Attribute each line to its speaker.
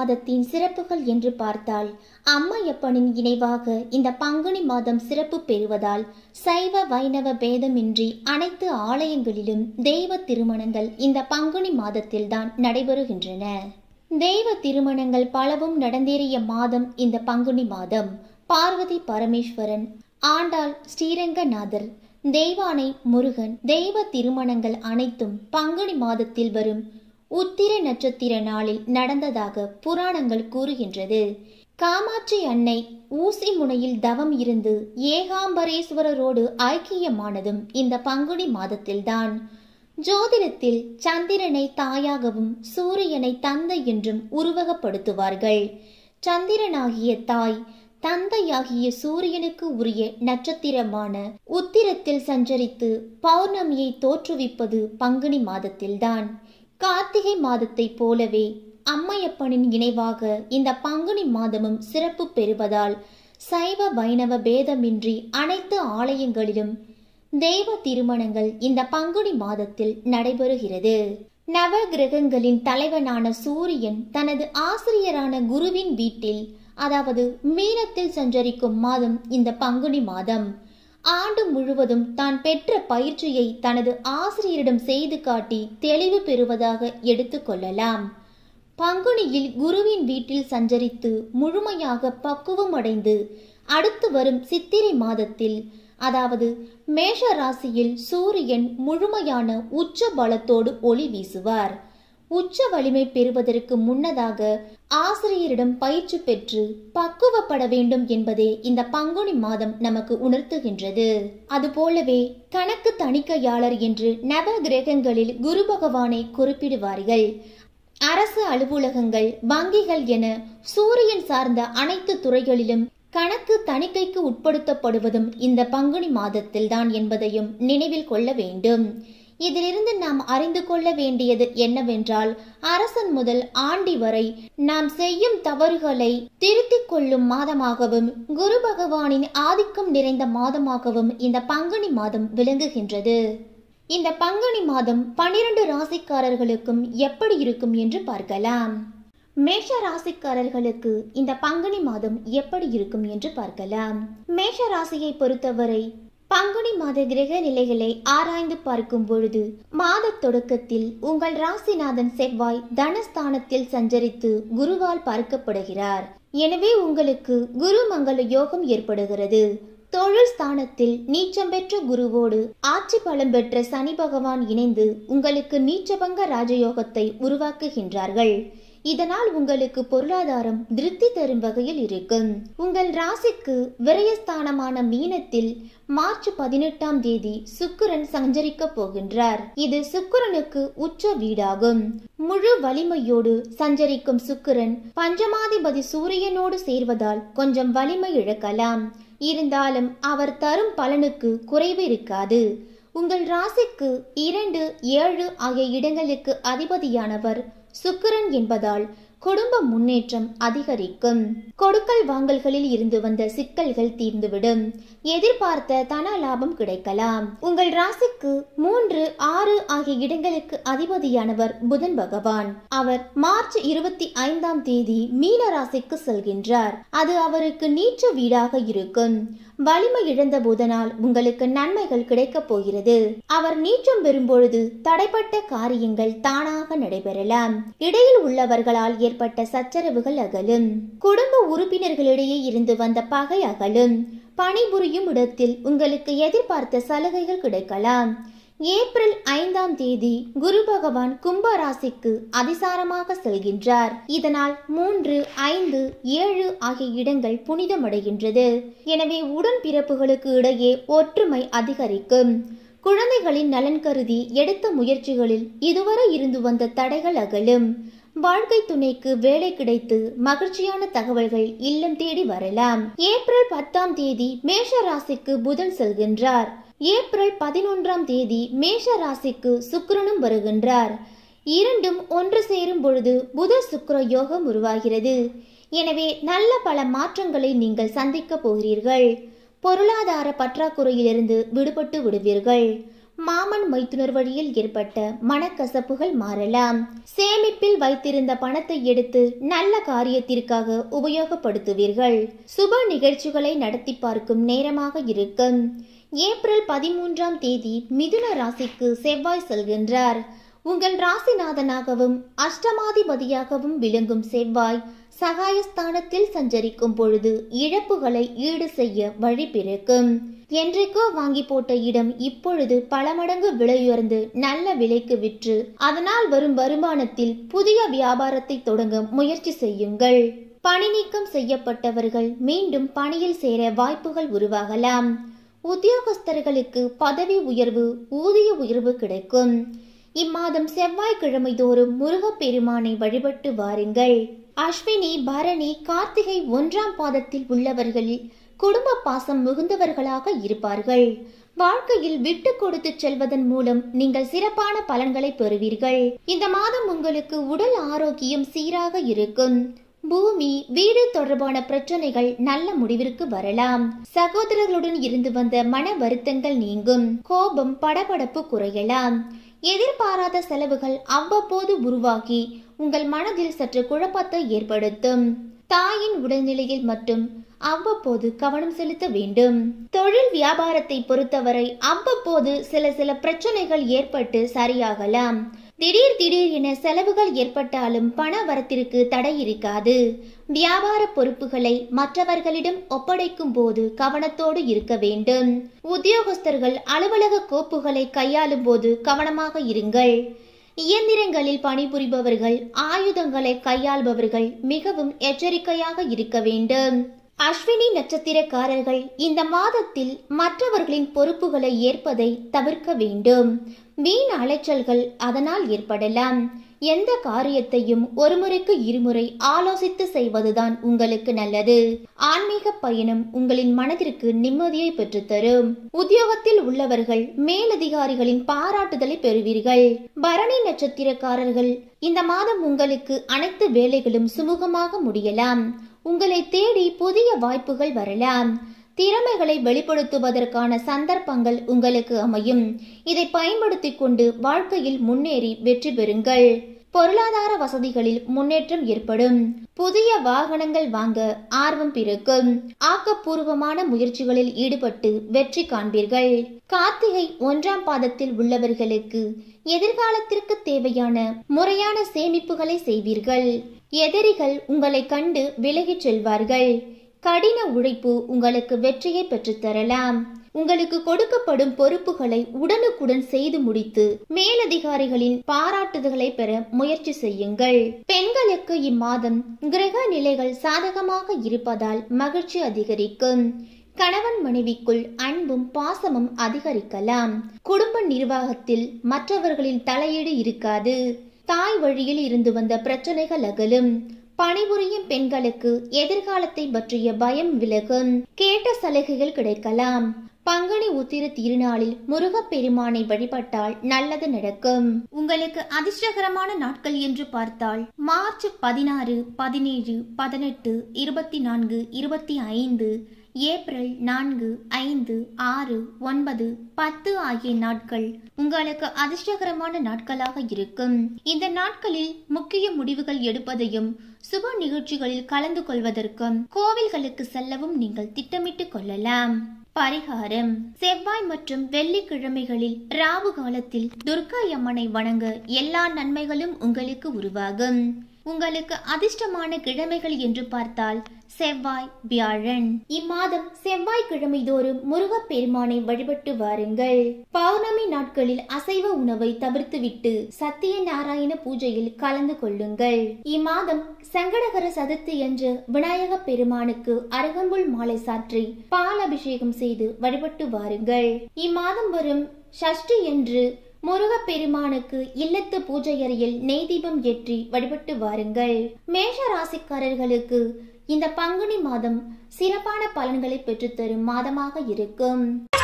Speaker 1: மாதத்தின் சிறப்புகள் என்று பார்த்தால் அம்மையப்பனின் இணைவாக இந்த பங்குனி மாதம் சிறப்பு பெறுவதால் சைவ வைணவ பேதமின்றி அனைத்து ஆலயங்களிலும் தெய்வ திருமணங்கள் இந்த பங்குனி மாதத்தில்தான் நடைபெறுகின்றன தெய்வ திருமணங்கள் பலவும் நடந்தேறிய மாதம் இந்த பங்குனி மாதம் பார்வதி பரமேஸ்வரன் ஆண்டாள் ஸ்ரீரங்கநாதர் தெய்வானை முருகன் தெய்வ திருமணங்கள் அனைத்தும் பங்குனி மாதத்தில் வரும் உத்திர நட்சத்திர நாளில் நடந்ததாக புராணங்கள் கூறுகின்றது காமாட்சி அன்னை ஊசி முனையில் தவம் இருந்து ஏகாம்பரேஸ்வரரோடு ஐக்கியமானதும் இந்த பங்குனி மாதத்தில்தான் ஜோதிடத்தில் சந்திரனை தாயாகவும் சூரியனை தந்தை என்றும் உருவகப்படுத்துவார்கள் சந்திரனாகிய தாய் தந்தையாகிய சூரியனுக்கு உரிய நட்சத்திரமான உத்திரத்தில் சஞ்சரித்து பௌர்ணமியை தோற்றுவிப்பது பங்குனி மாதத்தில்தான் கார்த்திகை மாதத்தைப் போலவே அம்மையப்பனின் இணைவாக இந்த பங்குனி மாதமும் சிறப்பு பெறுவதால் சைவ வைணவ பேதமின்றி அனைத்து ஆலயங்களிலும் தெய்வ திருமணங்கள் இந்த பங்குனி மாதத்தில் நடைபெறுகிறது நவ கிரகங்களின் தலைவனான சூரியன் தனது ஆசிரியரான குருவின் வீட்டில் அதாவது மீனத்தில் சஞ்சரிக்கும் மாதம் இந்த பங்குனி மாதம் ஆண்டு முழுவதும் தான் பெற்ற பயிற்சியை தனது ஆசிரியரிடம் செய்து காட்டி தெளிவு பெறுவதாக எடுத்துக்கொள்ளலாம் பங்குனியில் குருவின் வீட்டில் சஞ்சரித்து முழுமையாக பக்குவமடைந்து அடுத்து வரும் சித்திரை மாதத்தில் அதாவது மேஷ ராசியில் சூரியன் முழுமையான உச்ச பலத்தோடு ஒளி வீசுவார் உச்ச வலிமை பெறுவதற்கு முன்னதாக ஆசிரியரிடம் பயிற்சி பெற்று பக்குவப்பட வேண்டும் என்பதே இந்த பங்குனி மாதம் நமக்கு உணர்த்துகின்றது அதுபோலவே கணக்கு தணிக்கையாளர் என்று நவ கிரகங்களில் குரு பகவானை குறிப்பிடுவார்கள் அரசு அலுவலகங்கள் வங்கிகள் என சூரியன் சார்ந்த அனைத்து துறைகளிலும் கணக்கு தணிக்கைக்கு உட்படுத்தப்படுவதும் இந்த பங்குனி மாதத்தில்தான் என்பதையும் நினைவில் கொள்ள வேண்டும் இதிலிருந்து நாம் அறிந்து கொள்ள வேண்டியது என்னவென்றால் அரசன் முதல் ஆண்டி வரை நாம் செய்யும் தவறுகளை திருத்திக் கொள்ளும் மாதமாகவும் குரு பகவானின் ஆதிக்கம் நிறைந்த மாதமாகவும் இந்த பங்குனி மாதம் விளங்குகின்றது இந்த பங்குனி மாதம் பனிரெண்டு ராசிக்காரர்களுக்கும் எப்படி இருக்கும் என்று பார்க்கலாம் மேஷ ராசிக்காரர்களுக்கு இந்த பங்குனி மாதம் எப்படி இருக்கும் என்று பார்க்கலாம் மேஷ ராசியை பொறுத்தவரை பங்குனி மாத கிரக நிலைகளை ஆராய்ந்து பார்க்கும் பொழுது மாத தொடக்கத்தில் உங்கள் ராசிநாதன் செவ்வாய் தனஸ்தானத்தில் சஞ்சரித்து குருவால் பார்க்கப்படுகிறார் எனவே உங்களுக்கு குரு மங்கள யோகம் ஏற்படுகிறது தொழில் ஸ்தானத்தில் நீச்சம் பெற்ற குருவோடு ஆட்சி பலம் பெற்ற சனி பகவான் இணைந்து உங்களுக்கு நீச்சபங்க ராஜயோகத்தை உருவாக்குகின்றார்கள் இதனால் உங்களுக்கு பொருளாதாரம் திருப்தி தரும் வகையில் இருக்கும் உங்கள் ராசிக்கு விரயஸ்தானமான மீனத்தில் மார்ச் பதினெட்டாம் தேதி சுக்கிரன் சஞ்சரிக்க போகின்றார் இது சுக்கிரனுக்கு உச்ச வீடாகும் முழு வலிமையோடு சஞ்சரிக்கும் சுக்கிரன் பஞ்சமாதிபதி சூரியனோடு சேர்வதால் கொஞ்சம் வலிமை இழக்கலாம் இருந்தாலும் அவர் தரும் பலனுக்கு குறைவு இருக்காது உங்கள் ராசிக்கு இரண்டு ஏழு ஆகிய இடங்களுக்கு அதிபதியானவர் சுக்கிரன் என்பதால் குடும்ப முன்னேற்றம் அதிகரிக்கும் கொடுக்கல் வாங்கல்களில் இருந்து வந்த சிக்கல்கள் தீர்ந்துவிடும் எதிர்பார்த்த தன லாபம் கிடைக்கலாம் உங்கள் ராசிக்கு மூன்று ஆறு ஆகிய இடங்களுக்கு அதிபதியானவர் புதன் பகவான் அவர் மார்ச் இருபத்தி ஐந்தாம் தேதி மீன ராசிக்கு செல்கின்றார் அது அவருக்கு நீச்ச வீடாக இருக்கும் வலிமை இழந்த புதனால் உங்களுக்கு நன்மைகள் கிடைக்கப் போகிறது அவர் நீச்சம் பெறும்பொழுது தடைப்பட்ட காரியங்கள் தானாக நடைபெறலாம் இடையில் உள்ளவர்களால் ஏற்பட்ட சச்சரவுகள் அகலும் குடும்ப உறுப்பினர்களிடையே இருந்து வந்த பகை அகலும் பணிபுரியும் இடத்தில் உங்களுக்கு எதிர்பார்த்த சலுகைகள் கிடைக்கலாம் ஏப்ரல் ஐந்தாம் தேதி குரு பகவான் கும்ப ராசிக்கு அதிசாரமாக செல்கின்றார் இதனால் மூன்று ஐந்து ஏழு ஆகிய இடங்கள் புனிதமடைகின்றது எனவே உடன் பிறப்புகளுக்கு இடையே ஒற்றுமை அதிகரிக்கும் குழந்தைகளின் நலன் கருதி எடுத்த முயற்சிகளில் இதுவரை இருந்து வந்த தடைகள் அகலும் வாழ்க்கை துணைக்கு வேலை கிடைத்து மகிழ்ச்சியான தகவல்கள் இல்லம் தேடி வரலாம் ஏப்ரல் பத்தாம் தேதி மேஷ ராசிக்கு புதன் செல்கின்றார் ஏப்ரல் பதினொன்றாம் தேதி மேஷ ராசிக்கு சுக்கிரனும் வருகின்றார் இரண்டும் ஒன்று சேரும் பொழுது புத சுக்கிர யோகம் உருவாகிறது எனவே நல்ல பல மாற்றங்களை நீங்கள் சந்திக்க போகிறீர்கள் பொருளாதார பற்றாக்குறையிலிருந்து விடுபட்டு விடுவீர்கள் மாமன் மைத்துனர் வழியில் ஏற்பட்ட மனக்கசப்புகள் மாறலாம் சேமிப்பில் வைத்திருந்த பணத்தை எடுத்து நல்ல காரியத்திற்காக உபயோகப்படுத்துவீர்கள் சுப நிகழ்ச்சிகளை நடத்தி பார்க்கும் நேரமாக இருக்கும் ஏப்ரல் பதிமூன்றாம் தேதி மிதுன ராசிக்கு செவ்வாய் செல்கின்றார் உங்கள் ராசிநாதனாகவும் அஷ்டமாதிபதியாகவும் விளங்கும் செவ்வாய் சகாயஸ்தானத்தில் சஞ்சரிக்கும் பொழுது இழப்புகளை ஈடு செய்ய வழி பிறக்கும் என்றைக்கோ வாங்கி போட்ட இடம் இப்பொழுது பல மடங்கு விலையுயர்ந்து நல்ல விலைக்கு விற்று அதனால் வரும் வருமானத்தில் புதிய வியாபாரத்தை தொடங்க முயற்சி செய்யுங்கள் பணி நீக்கம் செய்யப்பட்டவர்கள் மீண்டும் பணியில் சேர வாய்ப்புகள் உருவாகலாம் உத்தியோகஸ்தர்களுக்கு பதவி உயர்வு ஊதிய உயர்வு கிடைக்கும் இம்மாதம் செவ்வாய்க்கிழமை தோறும் முருகப்பெருமானை வழிபட்டு வாருங்கள் அஸ்வினி பரணி கார்த்திகை ஒன்றாம் பாதத்தில் உள்ளவர்களில் குடும்ப பாசம் மிகுந்தவர்களாக இருப்பார்கள் வாழ்க்கையில் விட்டு கொடுத்து செல்வதன் மூலம் நீங்கள் சிறப்பான பலன்களை பெறுவீர்கள் இந்த மாதம் உங்களுக்கு உடல் ஆரோக்கியம் சீராக இருக்கும் பூமி வீடு தொடர்பான பிரச்சனைகள் நல்ல முடிவிற்கு வரலாம் சகோதரர்களுடன் இருந்து வந்த மன வருத்தங்கள் நீங்கும் கோபம் படபடப்பு குறையலாம் எதிர்பாராத செலவுகள் அவ்வப்போது உருவாகி உங்கள் மனதில் சற்று குழப்பத்தை ஏற்படுத்தும் தாயின் உடல்நிலையில் மட்டும் அவ்வப்போது கவனம் செலுத்த வேண்டும் தொழில் வியாபாரத்தை பொறுத்தவரை அவ்வப்போது சில சில பிரச்சனைகள் ஏற்பட்டு சரியாகலாம் திடீர் திடீர் என செலவுகள் ஏற்பட்டாலும் பண வரத்திற்கு தடை இருக்காது வியாபார பொறுப்புகளை மற்றவர்களிடம் ஒப்படைக்கும் போது கவனத்தோடு இருக்க வேண்டும் உத்தியோகஸ்தர்கள் அலுவலக கோப்புகளை கையாளும் போது கவனமாக இருங்கள் இயந்திரங்களில் பணிபுரிபவர்கள் ஆயுதங்களை கையாள்பவர்கள் மிகவும் எச்சரிக்கையாக இருக்க வேண்டும் அஸ்வினி நட்சத்திரக்காரர்கள் இந்த மாதத்தில் மற்றவர்களின் பொறுப்புகளை ஏற்பதை தவிர்க்க வேண்டும் வீண் அலைச்சல்கள் அதனால் ஏற்படலாம் எந்த காரியத்தையும் ஒருமுறைக்கு இருமுறை ஆலோசித்து செய்வதுதான் உங்களுக்கு நல்லது ஆன்மீக பயணம் உங்களின் மனதிற்கு நிம்மதியை பெற்றுத்தரும் உத்தியோகத்தில் உள்ளவர்கள் மேலதிகாரிகளின் பாராட்டுதலை பெறுவீர்கள் பரணி நட்சத்திரக்காரர்கள் இந்த மாதம் உங்களுக்கு அனைத்து வேலைகளும் சுமூகமாக முடியலாம் உங்களை தேடி புதிய வாய்ப்புகள் வரலாம் திறமைகளை வெளிப்படுத்துவதற்கான சந்தர்ப்பங்கள் உங்களுக்கு அமையும் இதை பயன்படுத்திக் கொண்டு வாழ்க்கையில் முன்னேறி வெற்றி பெறுங்கள் பொருளாதார வசதிகளில் முன்னேற்றம் ஏற்படும் புதிய வாகனங்கள் வாங்க ஆர்வம் பிறக்கும் ஆக்கப்பூர்வமான முயற்சிகளில் ஈடுபட்டு வெற்றி காண்பீர்கள் கார்த்திகை ஒன்றாம் பாதத்தில் உள்ளவர்களுக்கு எதிர்காலத்திற்கு தேவையான முறையான சேமிப்புகளை செய்வீர்கள் எதிரிகள் உங்களை கண்டு விலகிச் செல்வார்கள் கடின உழைப்பு உங்களுக்கு வெற்றியை பெற்றுத்தரலாம் உங்களுக்கு கொடுக்கப்படும் பொறுப்புகளை உடனுக்குடன் செய்து முடித்து மேலதிகாரிகளின் பாராட்டுதல்களை பெற முயற்சி செய்யுங்கள் பெண்களுக்கு இம்மாதம் கிரக நிலைகள் சாதகமாக இருப்பதால் மகிழ்ச்சி அதிகரிக்கும் கணவன் மனைவிக்குள் அன்பும் பாசமும் அதிகரிக்கலாம் குடும்ப நிர்வாகத்தில் மற்றவர்களின் தலையீடு இருக்காது தாய் வழியில் இருந்து வந்த பிரச்சனைகள் அகலும் பணிபுரியும் பெண்களுக்கு எதிர்காலத்தை பற்றிய பயம் விலகும் கேட்ட சலுகைகள் கிடைக்கலாம் பங்குனி உத்திர திருநாளில் முருகப்பெருமானை வழிபட்டால் நல்லது நடக்கும் உங்களுக்கு அதிர்ஷ்டகரமான நாட்கள் என்று பார்த்தால் மார்ச் பதினாறு பதினேழு பதினெட்டு இருபத்தி நான்கு இருபத்தி ஐந்து ஏப்ரல் நான்கு ஐந்து ஆறு ஒன்பது பத்து ஆகிய நாட்கள் உங்களுக்கு அதிர்ஷ்டகரமான நாட்களாக இருக்கும் இந்த நாட்களில் முக்கிய முடிவுகள் எடுப்பதையும் சுப நிகழ்ச்சிகளில் கலந்து கொள்வதற்கும் கோவில்களுக்கு செல்லவும் நீங்கள் திட்டமிட்டுக் கொள்ளலாம் பரிகாரம் செவ்வாய் மற்றும் வெள்ளிக்கிழமைகளில் ராவு காலத்தில் துர்கா அம்மனை வணங்க எல்லா நன்மைகளும் உங்களுக்கு உருவாகும் உங்களுக்கு அதிர்ஷ்டமான கிழமைகள் என்று பார்த்தால் செவ்வாய் வியாழன் இம்மாதம் செவ்வாய் கிழமை தோறும் முருகப்பெருமானை வழிபட்டு வாருங்கள் பௌர்ணமி நாட்களில் அசைவ உணவை தவிர்த்துவிட்டு சத்தியநாராயண பூஜையில் கலந்து கொள்ளுங்கள் இம்மாதம் சங்கடகர சதுர்த்தி என்று விநாயக பெருமானுக்கு அருகம்புல் மாலை சாற்றி பால் அபிஷேகம் செய்து வழிபட்டு வாருங்கள் இம்மாதம் வரும் சஷ்டி என்று முருகப்பெருமானுக்கு இல்லத்து பூஜை அறையில் நெய் தீபம் ஏற்றி வழிபட்டு வாருங்கள் மேஷ ராசிக்காரர்களுக்கு இந்த பங்குனி மாதம் சிறப்பான பலன்களை பெற்றுத்தரும் மாதமாக இருக்கும்